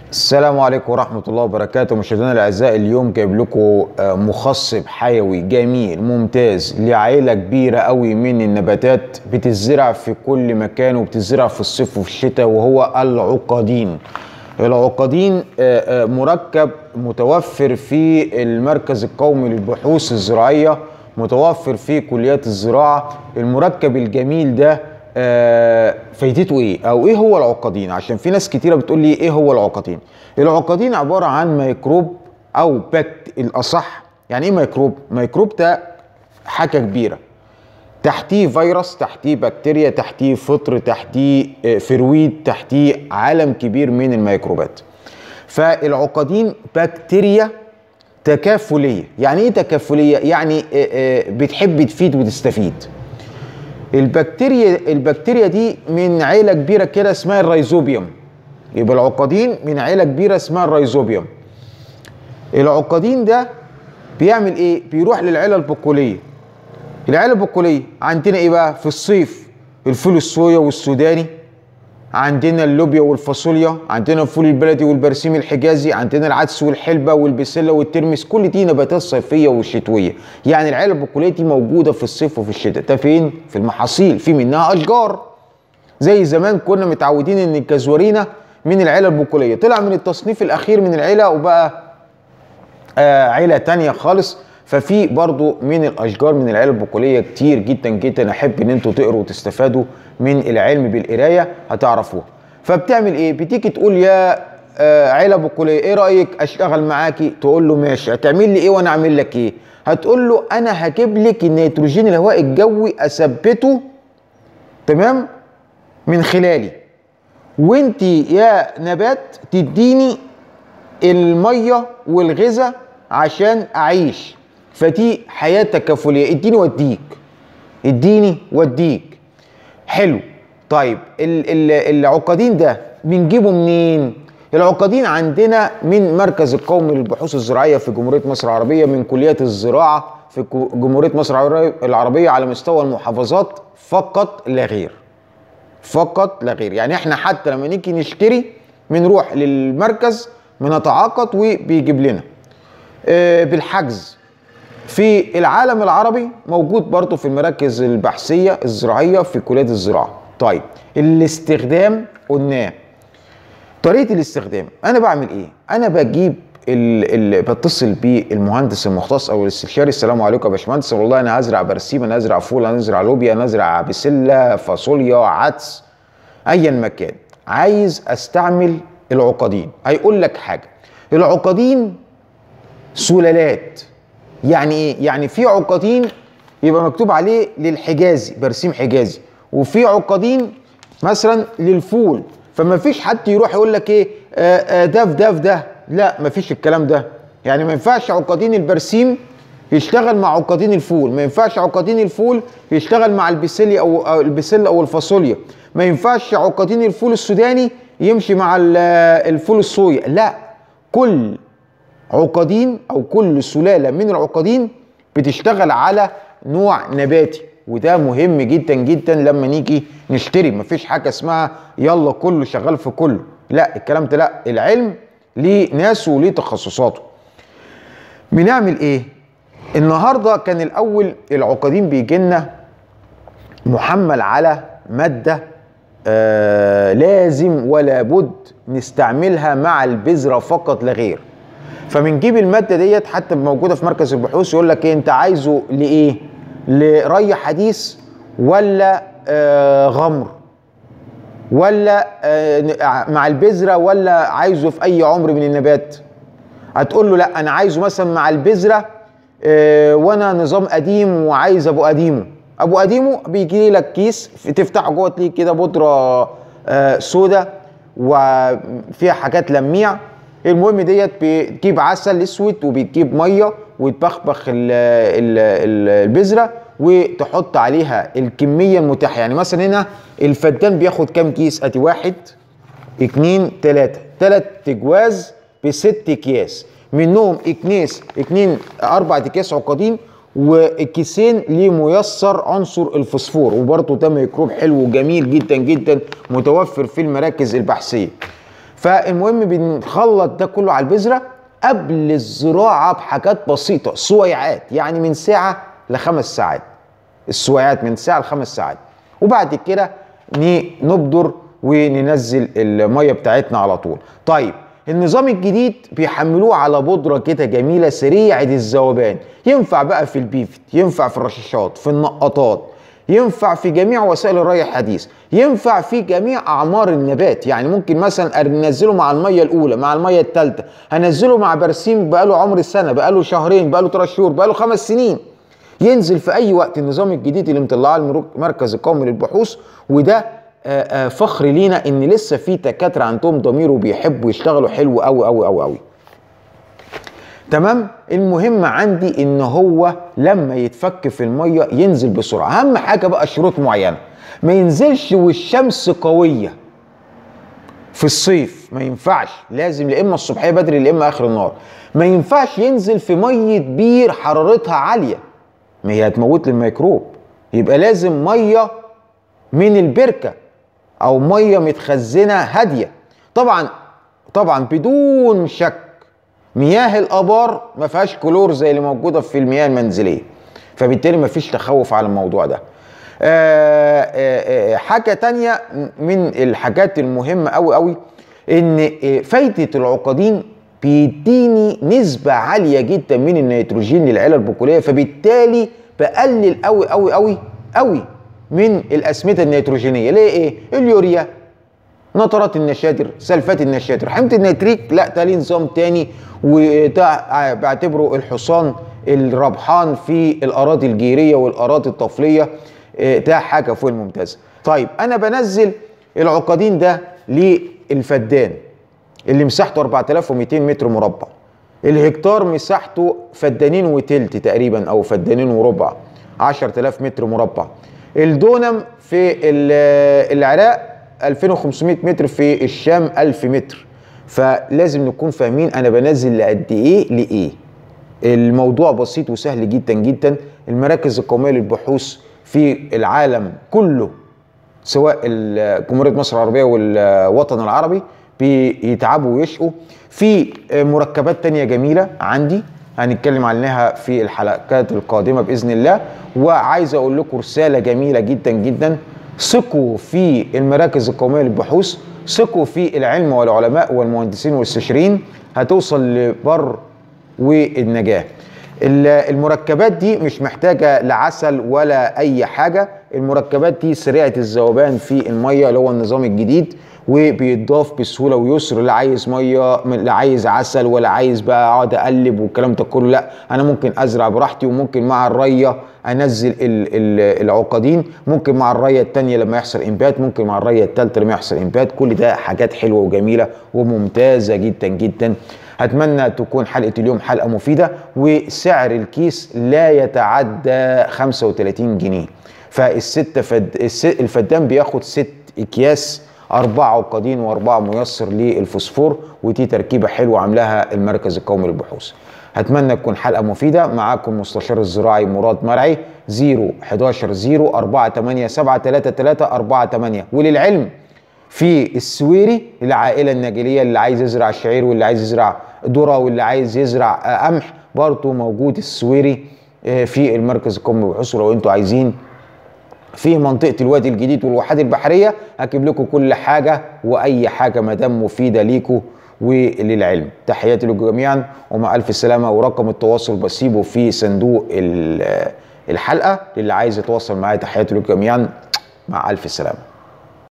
السلام عليكم ورحمة الله وبركاته مشاهدينا الأعزاء اليوم جايب لكم مخصب حيوي جميل ممتاز لعيلة كبيرة قوي من النباتات بتزرع في كل مكان وبتزرع في الصيف وفي الشتاء وهو العقادين العقادين مركب متوفر في المركز القومي للبحوث الزراعية متوفر في كليات الزراعة المركب الجميل ده آه فايدته ايه او ايه هو العقادين عشان في ناس كتيره بتقول لي ايه هو العقادين العقادين عباره عن ميكروب او بكت الاصح يعني ايه ميكروب ميكروب ده حاجه كبيره تحتيه فيروس تحتيه بكتيريا تحتيه فطر تحتيه فرويد تحتيه عالم كبير من الميكروبات فالعقادين بكتيريا تكافليه يعني ايه تكافليه يعني بتحب تفيد وتستفيد البكتيريا البكتيريا دي من عيله كبيره كده اسمها الريزوبيوم يبقى العقادين من عيله كبيره اسمها الريزوبيوم العقادين ده بيعمل ايه بيروح للعيله البقوليه العيله البقوليه عندنا ايه بقى في الصيف الفول الصويا والسوداني عندنا اللوبيا والفاصوليا عندنا الفول البلدي والبرسيم الحجازي عندنا العدس والحلبه والبسله والترمس كل دي نباتات صيفيه وشتويه يعني العيله البقوليه دي موجوده في الصيف وفي الشتاء ده فين في المحاصيل في منها اشجار زي زمان كنا متعودين ان الكزورينا من العيله البقوليه طلع من التصنيف الاخير من العيله وبقى آه عيله تانية خالص ففي برضو من الاشجار من العيله البقوليه كتير جدا جدا احب ان انتوا تقروا وتستفادوا من العلم بالقرايه هتعرفوها فبتعمل ايه بتيجي تقول يا آه عيله بقوليه ايه رايك اشتغل معاكي تقول له ماشي هتعمل لي ايه وانا اعمل لك ايه هتقول له انا هجيب لك النيتروجين الهواء الجوي اثبته تمام من خلالي وانت يا نبات تديني الميه والغذاء عشان اعيش فدي حياه تكافليه اديني واديك اديني واديك حلو طيب ال ال العقادين ده بنجيبه منين العقادين عندنا من مركز القومي للبحوث الزراعيه في جمهوريه مصر العربيه من كليات الزراعه في جمهوريه مصر العربيه على مستوى المحافظات فقط لا غير فقط لا غير يعني احنا حتى لما نيجي نشتري بنروح للمركز بنتعاقد وبيجيب لنا اه بالحجز في العالم العربي موجود برضه في المراكز البحثيه الزراعيه في كليات الزراعه طيب الاستخدام قلناه طريقه الاستخدام انا بعمل ايه انا بجيب اللي بتصل بالمهندس المختص او الاستشاري السلام عليكم يا باشمهندس والله انا هزرع برسيم انا هزرع فول انا هزرع لوبيا انا هزرع بسله فاصوليا عدس ايا مكان عايز استعمل العقادين هيقول لك حاجه العقادين سلالات يعني ايه يعني في عقادين يبقى مكتوب عليه للحجازي برسيم حجازي وفي عقادين مثلا للفول فما فيش حد يروح يقول لك ايه ده في ده في ده لا ما فيش الكلام ده يعني ما ينفعش عقادين البرسيم يشتغل مع عقادين الفول ما ينفعش عقادين الفول يشتغل مع البسلي او البسله او الفاصوليا ما ينفعش عقادين الفول السوداني يمشي مع الفول الصويا لا كل عقادين او كل سلاله من العقادين بتشتغل على نوع نباتي وده مهم جدا جدا لما نيجي نشتري مفيش حاجه اسمها يلا كله شغال في كله لا الكلام ده لا العلم ليه ناسه وليه تخصصاته بنعمل ايه النهارده كان الاول العقادين بيجي لنا محمل على ماده آه لازم ولا بد نستعملها مع البذره فقط لا غير فبنجيب الماده ديت حتى موجوده في مركز البحوث يقول لك ايه انت عايزه لايه لري حديث ولا آه غمر ولا آه مع البذره ولا عايزه في اي عمر من النبات هتقول له لا انا عايزه مثلا مع البذره آه وانا نظام قديم وعايز ابو قديمه ابو قديمه بيجي لك كيس تفتحه جوه تلاقيه كده بودره سودا وفيها حاجات لميع المهم ديت بتجيب عسل اسود وبتجيب ميه وتبخبخ البذره وتحط عليها الكميه المتاحه يعني مثلا هنا الفدان بياخد كام كيس ادي واحد اتنين تلاته تلات تجواز بست اكياس منهم اكنيس اتنين اربع اكياس عقادين والكيسين ليه ميسر عنصر الفوسفور وبرضه ده ميكروب حلو وجميل جدا جدا متوفر في المراكز البحثيه فالمهم بنخلط ده كله على البذره قبل الزراعه بحاجات بسيطه سويعات يعني من ساعه لخمس ساعات السويعات من ساعه لخمس ساعات وبعد كده نبدر وننزل الميه بتاعتنا على طول طيب النظام الجديد بيحملوه على بودرة كده جميلة سريعة الذوبان ينفع بقى في البيفت ينفع في الرشاشات في النقطات ينفع في جميع وسائل الري الحديث ينفع في جميع اعمار النبات يعني ممكن مثلا انزله مع الميه الاولى مع الميه الثالثه هنزله مع برسيم بقاله عمر السنه بقاله شهرين بقاله ثلاث شهور بقاله خمس سنين ينزل في اي وقت النظام الجديد اللي مطلعاه المركز القومي للبحوث وده آآ آآ فخر لينا ان لسه في دكاتره عندهم ضمير وبيحبوا يشتغلوا حلو قوي قوي قوي قوي تمام المهم عندي ان هو لما يتفك في الميه ينزل بسرعه اهم حاجه بقى شروط معينه ما ينزلش والشمس قويه في الصيف ما ينفعش لازم لا اما الصبحيه بدري لا اما اخر النهار ما ينفعش ينزل في ميه بير حرارتها عاليه ما هي هتموت لي الميكروب يبقى لازم ميه من البركه او ميه متخزنه هاديه طبعا طبعا بدون شك مياه الابار ما فيهاش كلور زي اللي موجوده في المياه المنزليه فبالتالي ما فيش تخوف على الموضوع ده آآ آآ حاجه تانية من الحاجات المهمه قوي قوي ان فايده العقدين بيديني نسبه عاليه جدا من النيتروجين للعيله البقوليه فبالتالي بقلل قوي قوي قوي قوي من الاسمده النيتروجينيه ليه ايه اليوريا نترات النشادر سلفات النشادر حمض النيتريك لا ده ليه نظام تاني وده بعتبره الحصان الربحان في الاراضي الجيريه والاراضي الطفليه ده حاجه فوق الممتازه طيب انا بنزل العقدين ده للفدان اللي مساحته 4200 متر مربع الهكتار مساحته فدانين وتلت تقريبا او فدانين وربع 10000 متر مربع الدونم في العراق 2500 متر في الشام 1000 متر فلازم نكون فاهمين انا بنزل لقد ايه لايه الموضوع بسيط وسهل جدا جدا المراكز القوميه للبحوث في العالم كله سواء جمهوريه مصر العربيه والوطن العربي بيتعبوا ويشقوا في مركبات تانية جميله عندي هنتكلم عنها في الحلقات القادمه باذن الله وعايز اقول لكم رساله جميله جدا جدا ثقوا في المراكز القوميه للبحوث ثقوا في العلم والعلماء والمهندسين والاستشاريين هتوصل لبر والنجاه المركبات دي مش محتاجة لعسل ولا أي حاجة المركبات دي سريعة الذوبان في المية اللي هو النظام الجديد وبيتضاف بسهولة ويسر لا عايز مية لا عايز عسل ولا عايز بقى اقعد اقلب والكلام ده كله لا انا ممكن ازرع براحتي وممكن مع الرية انزل ال ال العقدين ممكن مع الرية التانية لما يحصل انبات ممكن مع الرية التالتة لما يحصل انبات كل ده حاجات حلوة وجميلة وممتازة جدا جدا اتمنى تكون حلقه اليوم حلقه مفيده وسعر الكيس لا يتعدى 35 جنيه فالست فد... الفدان بياخد ست اكياس أربعة عقدين وأربعة ميسر للفوسفور ودي تركيبة حلوة عاملاها المركز القومي للبحوث أتمنى تكون حلقة مفيدة معاكم مستشار الزراعي مراد مرعي 0 11 0 4 8 7 3 3 4 8 وللعلم في السويري العائله النجيليه اللي عايز يزرع شعير واللي عايز يزرع ذره واللي عايز يزرع قمح برضه موجود السويري في المركز القومي للبحوث لو انتوا عايزين في منطقه الوادي الجديد والواحات البحريه هجيب لكم كل حاجه واي حاجه ما دام مفيده ليكم وللعلم تحياتي لكم جميعا ومع الف سلامه ورقم التواصل بسيبه في صندوق الحلقه للي عايز يتواصل معايا تحياتي لكم جميعا مع الف سلامه